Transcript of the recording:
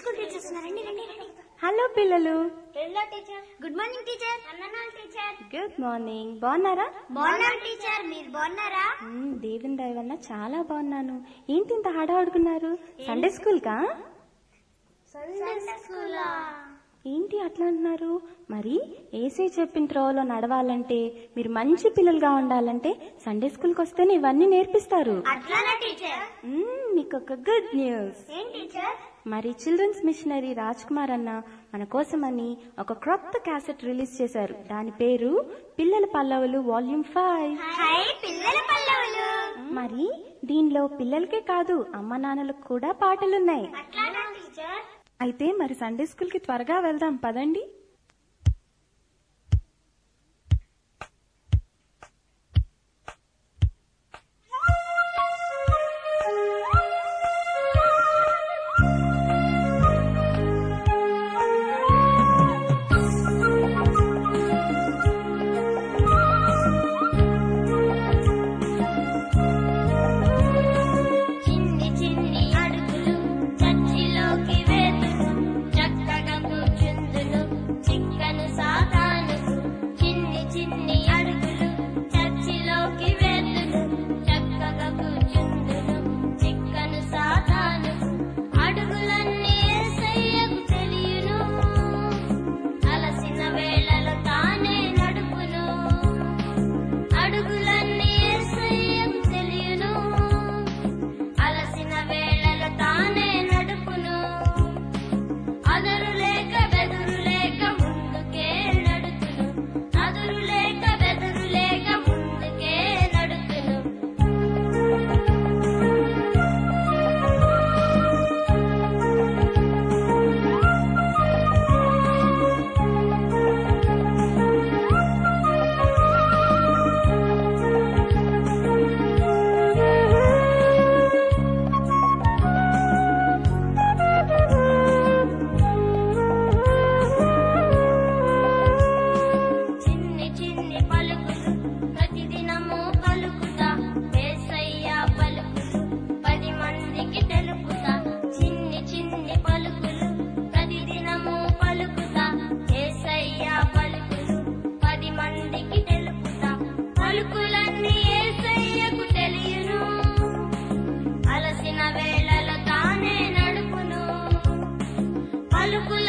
school teachers రండి రండి రండి హలో పిల్లలు రెండో టీచర్ గుడ్ మార్నింగ్ టీచర్ అన్ననాల్ టీచర్ గుడ్ మార్నింగ్ బాగున్నారా బాగున్నాం టీచర్ మీరు బాగున్నారా మ్మ్, దేవుని దయ వల్ల చాలా బాగున్నాను ఏంటి ఇంత హడావుడుకున్నారు సండే స్కూల్ కా సండే స్కూలా ఏంటి అట్లా అంటున్నారు మరి ఏసీ చెప్పిన త్రోవలో నడవాలంటే మీరు మంచి పిల్లలుగా ఉండాలంటే సండే స్కూల్కి వస్తేనే ఇవన్నీ నేర్పిస్తారు అట్లానా టీచర్ మ్మ్, మీకు ఒక గుడ్ న్యూస్ ఏం టీచర్ మరి చిల్డ్రన్స్ మిషనరీ రాజ్ కుమార్ అన్న మన కోసమని ఒక క్రొత్త క్యాసెట్ రిలీజ్ చేశారు దాని పేరు పిల్లల పల్లవులు వాల్యూమ్ ఫైవ్ హై పిల్లల పల్లవులు మరి దీనిలో పిల్లలకే కాదు అమ్మ నాన్నలకు కూడా పాటలున్నాయి అట్లానా టీచర్ అయితే మరి సండే స్కూల్ కి త్వరగా వెళ్దాం పదండి చిన్ని చిన్ని అడుగులు చర్చిలోకి వేతులు చక్కగా కూర్చుందులు చిక్కను సాతాను చిన్ని చిన్ని అడుగులు చర్చిలోకి వేతులు చక్కగా కూర్చుందులు చిక్కను సాతాను అడుగులన్నీ యేసయ్యకు తెలియను అలసిన వేళలో తానే నడుపును అడుగులన్నీ యేసయ్యకు తెలియను అలసిన వేళలో తానే నడుపును అదరు లేక బెదురు లేక ముందుకే నడుతును అదురు లేక బెదురు లేక ముందుకే నడుతును చిన్ని చిన్ని పలుకులు ప్రతిదినము పలుకుతా ఏసయ్య పలుకులు పది మందికి తెలుపుతా చిన్ని చిన్ని పలుకులు ప్రతిదినము పలుకుతా ఏసయ్య పలుకులు పది మందికి తెలుపుతా పలుకులన్నీ ఏసయ్యకు తెలియను అలసిన వేళలో తానే నడుపును పలుకుల